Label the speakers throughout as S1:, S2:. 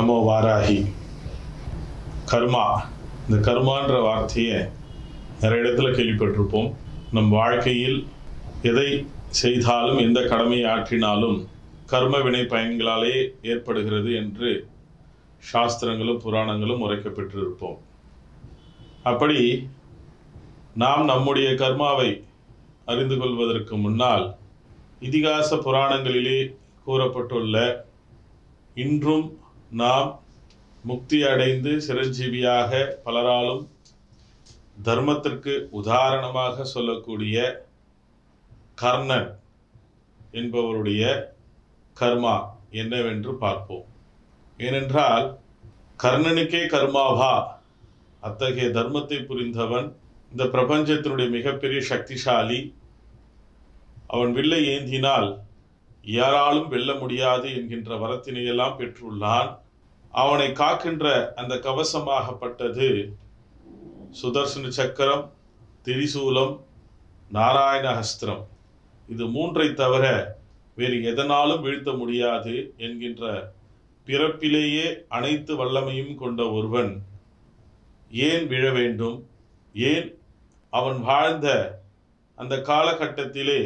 S1: நமோ வாராகி கர்மா இந்த கர்மான்ற வார்த்தையை நிறைய இடத்துல கேள்விப்பட்டிருப்போம் நம் வாழ்க்கையில் எதை செய்தாலும் எந்த கடமையை ஆற்றினாலும் கர்ம வினை பயன்களாலே ஏற்படுகிறது என்று சாஸ்திரங்களும் புராணங்களும் உரைக்கப்பட்டிருப்போம் அப்படி நாம் நம்முடைய கர்மாவை அறிந்து கொள்வதற்கு முன்னால் இதிகாச புராணங்களிலே கூறப்பட்டுள்ள இன்றும் நாம் முக்தி அடைந்து சிரஞ்சீவியாக பலராலும் தர்மத்திற்கு உதாரணமாக சொல்லக்கூடிய கர்ணன் என்பவருடைய கர்மா என்னவென்று பார்ப்போம் ஏனென்றால் கர்ணனுக்கே கர்மாவா அத்தகைய தர்மத்தை புரிந்தவன் இந்த பிரபஞ்சத்தினுடைய மிகப்பெரிய சக்திசாலி அவன் வில்லை ஏந்தினால் யாராலும் வெல்ல முடியாது என்கின்ற வரத்தினையெல்லாம் பெற்றுள்ளான் அவனை காக்கின்ற அந்த கவசமாகப்பட்டது சுதர்சன சக்கரம் திரிசூலம் நாராயண ஹஸ்திரம் இது மூன்றை தவிர வேறு எதனாலும் வீழ்த்த முடியாது என்கின்ற பிறப்பிலேயே அனைத்து வல்லமையும் கொண்ட ஒருவன் ஏன் விழ வேண்டும் ஏன் அவன் வாழ்ந்த அந்த காலகட்டத்திலே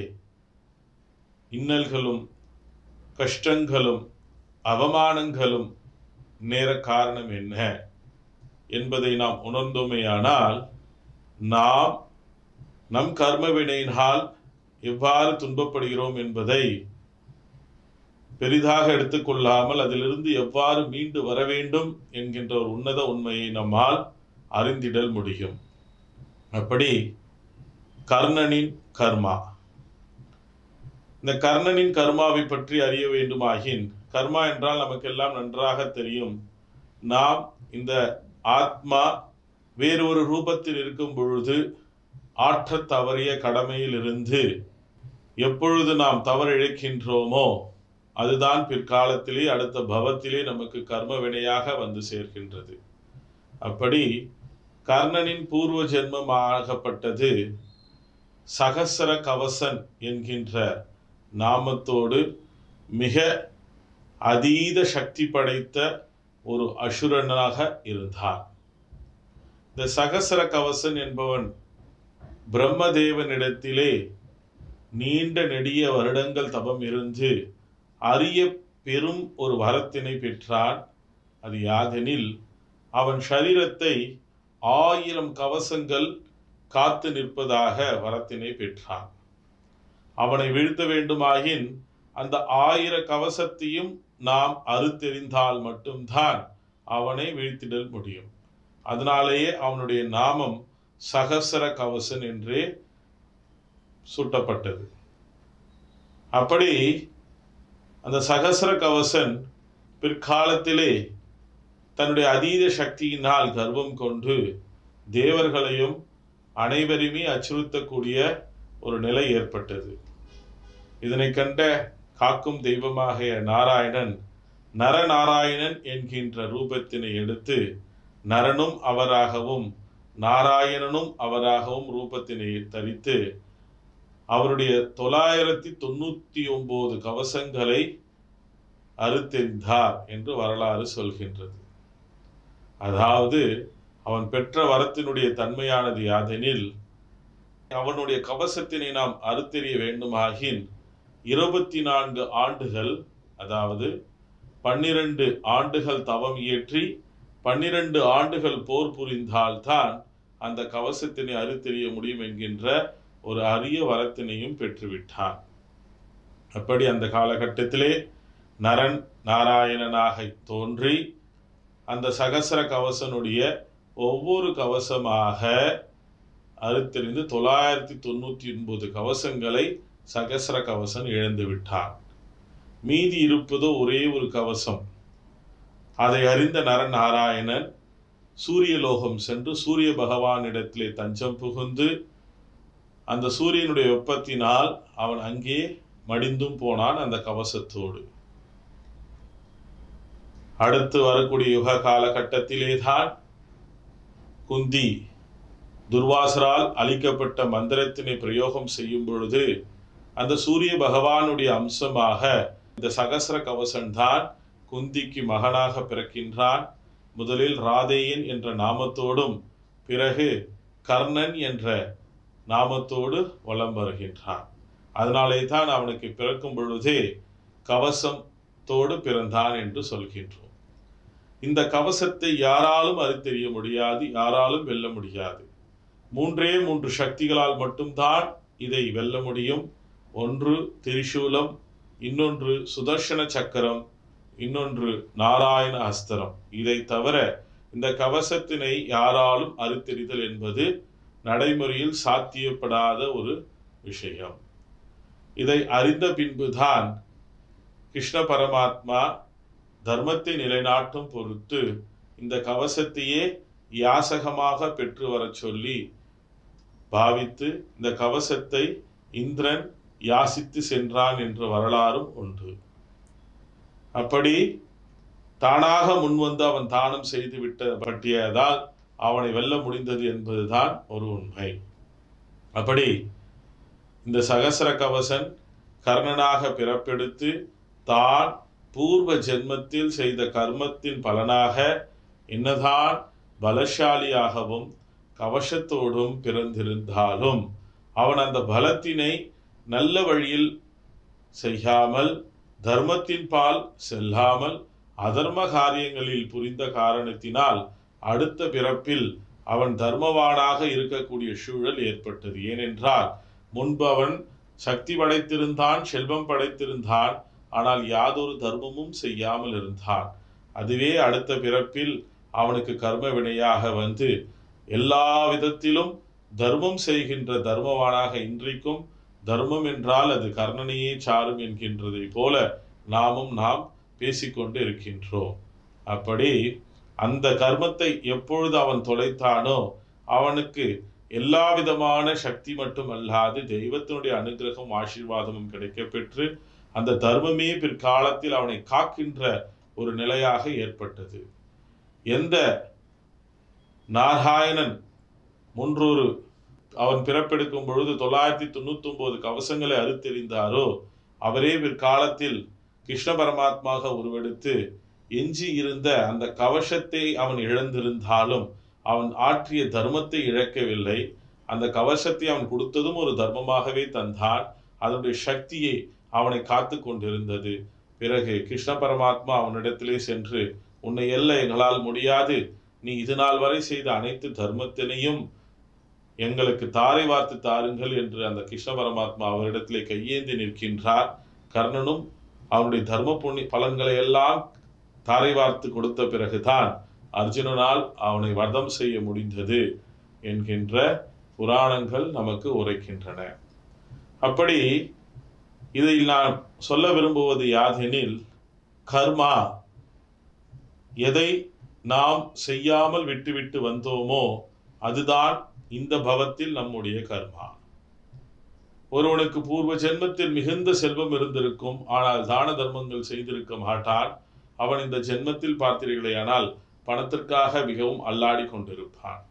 S1: இன்னல்களும் கஷ்டங்களும் அவமானங்களும் நேர காரணம் என்ன என்பதை நாம் உணர்ந்தோமேயானால் நாம் நம் கர்ம வினையினால் எவ்வாறு துன்பப்படுகிறோம் என்பதை பெரிதாக எடுத்துக்கொள்ளாமல் அதிலிருந்து எவ்வாறு மீண்டு வர வேண்டும் என்கின்ற ஒரு உன்னத உண்மையை நம்மால் அறிந்திடல் முடியும் அப்படி கர்ணனின் கர்மா இந்த கர்ணனின் கர்மாவை பற்றி அறிய வேண்டுமாகின் கர்மா என்றால் நமக்கெல்லாம் நன்றாக தெரியும் நாம் இந்த ஆத்மா வேறொரு ரூபத்தில் இருக்கும் பொழுது ஆற்றத் தவறிய கடமையில் இருந்து எப்பொழுது நாம் தவறிழைக்கின்றோமோ அதுதான் பிற்காலத்திலே அடுத்த பவத்திலே நமக்கு கர்ம வினையாக வந்து சேர்க்கின்றது அப்படி கர்ணனின் பூர்வ ஜென்மமாகப்பட்டது சகசர கவசன் என்கின்ற நாமத்தோடு மிக அதீத சக்தி படைத்த ஒரு அசுரனாக இருந்தான் இந்த சகசர கவசன் என்பவன் பிரம்மதேவனிடத்திலே நீண்ட நெடிய வருடங்கள் தபம் இருந்து அரிய பெரும் ஒரு வரத்தினை பெற்றான் அது யாதெனில் அவன் சரீரத்தை ஆயிரம் கவசங்கள் காத்து நிற்பதாக வரத்தினை பெற்றான் அவனை வீழ்த்த வேண்டுமாயின் அந்த ஆயிர கவசத்தையும் நாம் அறுத்தெறிந்தால் மட்டும்தான் அவனை வீழ்த்திடல் முடியும் அதனாலேயே அவனுடைய நாமம் சகசர கவசன் என்றே சூட்டப்பட்டது அப்படி அந்த சகசர கவசன் பிற்காலத்திலே தன்னுடைய அதீத சக்தியினால் கர்வம் கொண்டு தேவர்களையும் அனைவரையுமே அச்சுறுத்தக்கூடிய ஒரு நிலை ஏற்பட்டது இதனை கண்ட காக்கும் தெய்வமாகிய நாராயணன் நரநாராயணன் என்கின்ற ரூபத்தினை எடுத்து நரனும் அவராகவும் நாராயணனும் அவராகவும் ரூபத்தினை தரித்து அவருடைய தொள்ளாயிரத்தி தொண்ணூத்தி ஒன்பது கவசங்களை அறுத்தெறிந்தார் என்று வரலாறு சொல்கின்றது அதாவது அவன் பெற்ற வரத்தினுடைய தன்மையானது யாதெனில் அவனுடைய கவசத்தினை நாம் அறுத்தெறிய வேண்டுமாகின் இருபத்தி நான்கு ஆண்டுகள் அதாவது பன்னிரண்டு ஆண்டுகள் தவம் இயற்றி பன்னிரண்டு ஆண்டுகள் போர் புரிந்தால்தான் அந்த கவசத்தினை அறுத்தெறிய முடியும் என்கின்ற ஒரு அரிய வரத்தினையும் பெற்றுவிட்டான் அப்படி அந்த காலகட்டத்திலே நரன் நாராயணனாக தோன்றி அந்த சகசர கவசனுடைய ஒவ்வொரு கவசமாக அறுத்தெறிந்து தொள்ளாயிரத்தி தொண்ணூத்தி ஒன்பது கவசங்களை சகசர கவசன் இழந்து விட்டான் மீதி இருப்பதோ ஒரே ஒரு கவசம் அதை அறிந்த நரநாராயணன் சூரியலோகம் சென்று சூரிய பகவானிடத்திலே தஞ்சம் புகுந்து அந்த சூரியனுடைய வெப்பத்தினால் அவன் அங்கே மடிந்தும் போனான் அந்த கவசத்தோடு அடுத்து வரக்கூடிய யுக காலகட்டத்திலே தான் குந்தி துர்வாசரால் அளிக்கப்பட்ட மந்திரத்தினை பிரயோகம் செய்யும் பொழுது அந்த சூரிய பகவானுடைய அம்சமாக இந்த சகசர கவசம் தான் குந்திக்கு மகனாக பிறக்கின்றான் முதலில் ராதேயன் என்ற நாமத்தோடும் பிறகு கர்ணன் என்ற நாமத்தோடு வலம் வருகின்றான் அதனாலே தான் அவனுக்கு பிறக்கும் பொழுதே கவசத்தோடு பிறந்தான் என்று சொல்கின்றோம் இந்த கவசத்தை யாராலும் அறித்தெரிய முடியாது யாராலும் வெல்ல முடியாது மூன்றே மூன்று சக்திகளால் மட்டும்தான் இதை வெல்ல முடியும் ஒன்று திரிசூலம் இன்னொன்று சுதர்ஷன சக்கரம் இன்னொன்று நாராயண அஸ்திரம் இதை தவிர இந்த கவசத்தினை யாராலும் அறுத்தெறிதல் என்பது நடைமுறையில் சாத்தியப்படாத ஒரு விஷயம் இதை அறிந்த பின்புதான் கிருஷ்ண பரமாத்மா தர்மத்தை நிலைநாட்டும் பொருட்டு இந்த கவசத்தையே யாசகமாக பெற்று வரச் சொல்லி பாவித்து இந்த கவசத்தை இந்திரன் யாசித்து சென்றான் என்ற வரலாறும் உண்டு அப்படி தானாக முன்வந்து அவன் தானம் செய்து விட்ட பட்டியதால் அவனை வெல்ல முடிந்தது என்பதுதான் ஒரு உண்மை அப்படி இந்த சகசர கவசன் கர்ணனாக பிறப்பெடுத்து தான் பூர்வ ஜென்மத்தில் செய்த கர்மத்தின் பலனாக என்னதான் பலசாலியாகவும் கவசத்தோடும் பிறந்திருந்தாலும் அவன் அந்த பலத்தினை நல்ல வழியில் செய்யாமல் தர்மத்தின் பால் செல்லாமல் அதர்ம காரியங்களில் புரிந்த காரணத்தினால் அடுத்த பிறப்பில் அவன் தர்மவானாக இருக்கக்கூடிய சூழல் ஏற்பட்டது ஏனென்றால் முன்பு அவன் சக்தி படைத்திருந்தான் செல்வம் படைத்திருந்தான் ஆனால் யாதொரு தர்மமும் செய்யாமல் இருந்தான் அதுவே அடுத்த பிறப்பில் அவனுக்கு கர்ம வினையாக வந்து எல்லா விதத்திலும் தர்மம் செய்கின்ற தர்மவானாக இன்றைக்கும் தர்மம் என்றால் அது கர்ணனையே சாரும் என்கின்றதை போல நாமும் நாம் பேசிக்கொண்டு இருக்கின்றோம் அப்படி அந்த கர்மத்தை எப்பொழுது அவன் தொலைத்தானோ அவனுக்கு எல்லா விதமான சக்தி மட்டும் அல்லாது தெய்வத்தினுடைய அனுகிரகம் ஆசீர்வாதமும் கிடைக்கப்பெற்று அந்த தர்மமே பிற்காலத்தில் அவனை காக்கின்ற ஒரு நிலையாக ஏற்பட்டது எந்த நாராயணன் முன்றொரு அவன் பிறப்பெடுக்கும் பொழுது தொள்ளாயிரத்தி தொண்ணூத்தி ஒன்பது கவசங்களை அறுத்தெறிந்தாரோ அவரே பிற்காலத்தில் கிருஷ்ண பரமாத்மாக உருவெடுத்து எஞ்சி இருந்த அந்த கவசத்தை அவன் இழந்திருந்தாலும் அவன் ஆற்றிய தர்மத்தை இழக்கவில்லை அந்த கவசத்தை அவன் கொடுத்ததும் ஒரு தர்மமாகவே தந்தான் அதனுடைய சக்தியை அவனை காத்து கொண்டிருந்தது பிறகு கிருஷ்ண பரமாத்மா அவனிடத்திலே சென்று உன்னை எல்ல எங்களால் முடியாது நீ இது நாள் வரை செய்த அனைத்து தர்மத்தினையும் எங்களுக்கு தாரை வார்த்து தாருங்கள் என்று அந்த கிருஷ்ண பரமாத்மா அவரிடத்திலே கையேந்தி நிற்கின்றார் கர்ணனும் அவனுடைய தர்ம புண்ணி பலன்களை எல்லாம் தாரை வார்த்து கொடுத்த பிறகுதான் அர்ஜுனனால் அவனை வதம் செய்ய முடிந்தது என்கின்ற புராணங்கள் நமக்கு உரைக்கின்றன அப்படி இதில் நான் சொல்ல விரும்புவது யாதெனில் கர்மா எதை நாம் செய்யாமல் விட்டுவிட்டு வந்தோமோ அதுதான் இந்த பவத்தில் நம்முடைய கர்மா ஒருவனுக்கு பூர்வ ஜென்மத்தில் மிகுந்த செல்வம் இருந்திருக்கும் ஆனால் தான தர்மங்கள் செய்திருக்க மாட்டான் அவன் இந்த ஜென்மத்தில் பார்த்தீர்களேயானால் பணத்திற்காக மிகவும் அல்லாடி கொண்டிருப்பான்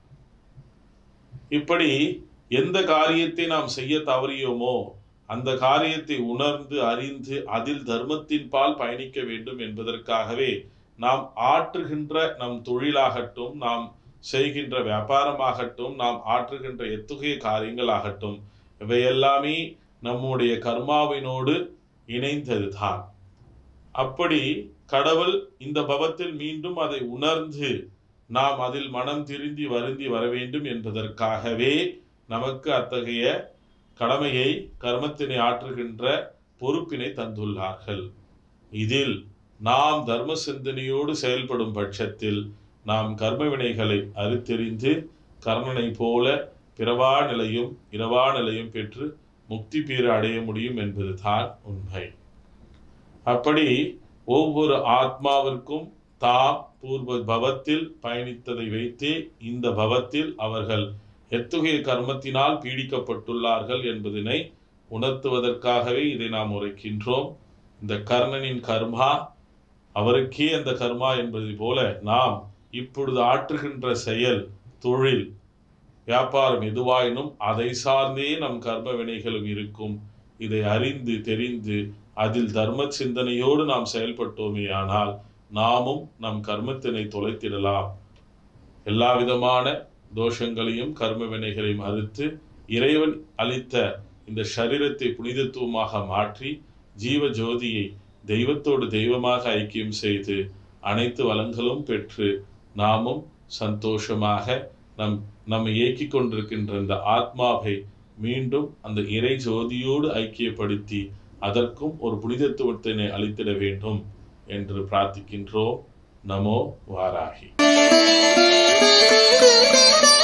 S1: இப்படி எந்த காரியத்தை நாம் செய்ய தவறியோமோ அந்த காரியத்தை உணர்ந்து அறிந்து அதில் தர்மத்தின் பால் பயணிக்க வேண்டும் என்பதற்காகவே நாம் ஆற்றுகின்ற நம் தொழிலாகட்டும் நாம் செய்கின்ற வியாபாரமாகட்டும் நாம் ஆற்றுகின்ற எத்துகைய காரியங்களாகட்டும் இவையெல்லாமே நம்முடைய கர்மாவினோடு இணைந்ததுதான் அப்படி கடவுள் இந்த பவத்தில் மீண்டும் அதை உணர்ந்து நாம் அதில் மனம் திருந்தி வருந்தி வர வேண்டும் என்பதற்காகவே நமக்கு அத்தகைய கடமையை கர்மத்தினை ஆற்றுகின்ற பொறுப்பினை தந்துள்ளார்கள் இதில் நாம் தர்ம சிந்தனையோடு செயல்படும் பட்சத்தில் நாம் கர்ம வினைகளை அறுத்தெறிந்து கர்ணனை போல பிறவா நிலையும் இரவா நிலையும் பெற்று முக்தி பேறு அடைய முடியும் என்பதுதான் உண்மை அப்படி ஒவ்வொரு ஆத்மாவிற்கும் தாம் பூர்வ பவத்தில் பயணித்ததை வைத்தே இந்த பவத்தில் அவர்கள் எத்துகைய கர்மத்தினால் பீடிக்கப்பட்டுள்ளார்கள் என்பதனை உணர்த்துவதற்காகவே இதை நாம் உரைக்கின்றோம் இந்த கர்ணனின் கர்மா அவருக்கே அந்த கர்மா என்பது போல நாம் இப்பொழுது ஆற்றுகின்ற செயல் தொழில் வியாபாரம் எதுவாயினும் அதை சார்ந்தே நம் கர்ம வினைகளும் இருக்கும் இதை அறிந்து தெரிந்து அதில் தர்ம சிந்தனையோடு நாம் செயல்பட்டோமே ஆனால் நாமும் நம் கர்மத்தினை தொலைத்திடலாம் எல்லா விதமான தோஷங்களையும் கர்ம வினைகளையும் அறுத்து இறைவன் அளித்த இந்த சரீரத்தை புனிதத்துவமாக மாற்றி ஜீவ ஜோதியை தெய்வத்தோடு தெய்வமாக ஐக்கியம் செய்து அனைத்து வளங்களும் பெற்று நாமும் சந்தோஷமாக நம் நம்மை இயக்கிக் கொண்டிருக்கின்ற இந்த ஆத்மாவை மீண்டும் அந்த இறை ஜோதியோடு ஐக்கியப்படுத்தி அதற்கும் ஒரு புனிதத்துவத்தினை அளித்திட வேண்டும் என்று பிரார்த்திக்கின்றோம் நமோ வாராகி
S2: Thank you.